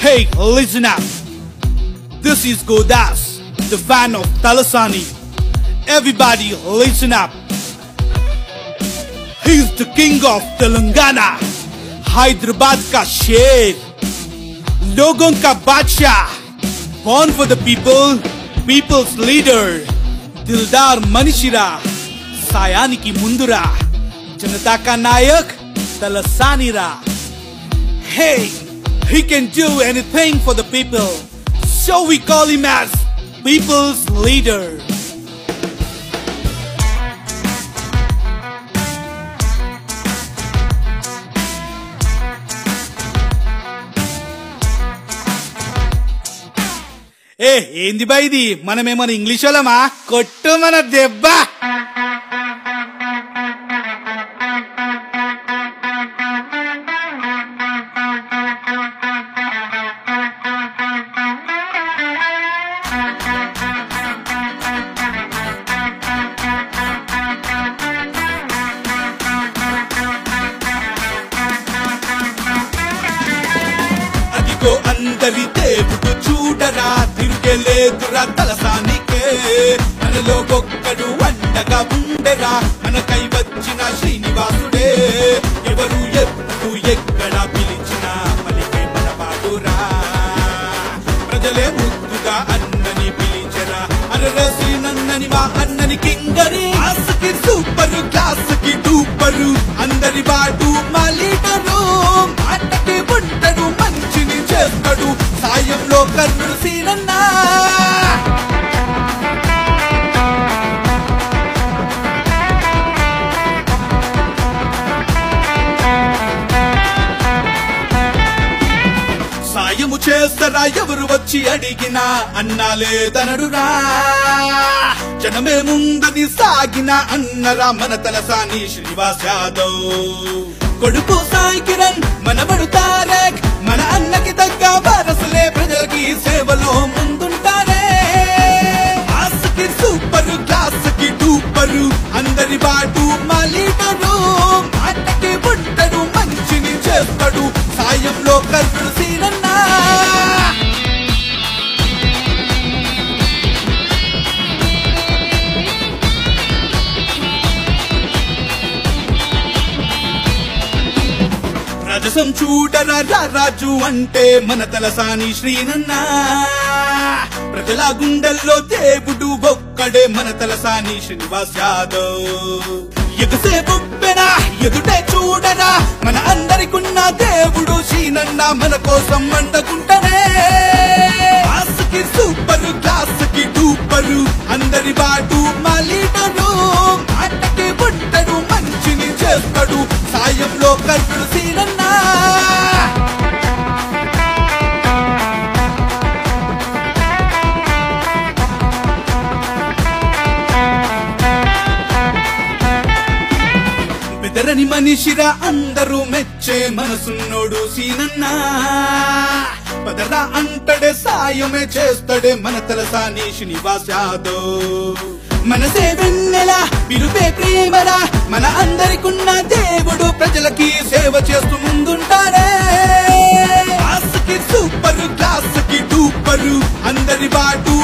Hey, listen up. This is Godas, the fan of Talasani. Everybody, listen up. He's the king of Telangana, Hyderabad ka sher, लोगों का बादशाह, born for the people, people's leader, दिलदार मनीषिरा, సాయానికి ముందురా జనతా కా Naik తలసానిరా Hey, he can do anything for the people. So we call him as people's leader. ఏ ఏంది బా ఇది మనమేమన్నా English వాళ్ళమా కొట్టు మన దెబ్బ అదిగో అందరి దేవుడు చూడరా తిరిగేలేదురా తలసానికే మనలో ఒక్కడు అండగా ఉండరా మనకై వచ్చిన శ్రీనివాసుడే ఎవరు ఎప్పుడు ఎక్కడ పిలిచినా పలికే మనవాడురా ప్రజలే ముద్దుగా అన్నని పిలిచరా అరరసి నన్నని మా అన్నని కింగరి ఆసకి సూపరు క్లాసుకి డూపరు అందరి వాడు మా లీడరు మాటకి ఉంటాడు మంచిని చేస్తాడు సాయంలో కర్ణుడు సీనన్నా సాయము చేస్తారా ఎవరు వచ్చి అడిగినా అన్నా లేదనడురా జనమే ముందని సాగిన అన్నరా మన తలసాని శ్రీనివాస్ యాదవ్ కొడుకు సాయి కిరణ్ మనవడు తారక్ మన అన్నకి తగ్గ వారసులే ప్రజలకి సేవలో ముందుంటారే ఆస్కి సూపర్ క్లాస్ కి డూపరు అందరి బాటు మా లీడరు మాటకి పుట్టడు మంచిని చేస్తాడు సాయంలో కర్ణుడు సీనన్నా రజసం చూడరా రా రాజు అంటే మన తలసాని శ్రీనన్నా ప్రజల గుండెల్లో దేవుడు ఒక్కడే మన తలసాని శ్రీనివాస్ యాదవ్ ఎగసే బొప్పెనా ఎదుటే చూడరా మన అందరికున్న దేవుడు శ్రీనన్న మన కోసం మండకుంటనే ఆస్కి సూపరు క్లాస్కి డూపరు అందరి బాటు మా లీడరు మాటకి పుట్టడు మంచిని చేస్తాడు సాయంలో కర్ణుడు సీనన్నా బెదరని మనిషిరా అందరూ మెచ్చే మనసున్నోడు సీనన్నా పదరా అంటడే సాయమే చేస్తాడే మన తలసాని శ్రీనివాస్ యాదవ్ మనసే వెన్నెల పిలుపే ప్రేమరా మన అందరికున్న దేవుడు ప్రజలకి సేవ చేస్తూ ముందుంటారే ఆస్కి సూపరు క్లాస్కి డూపరు అందరి బాటు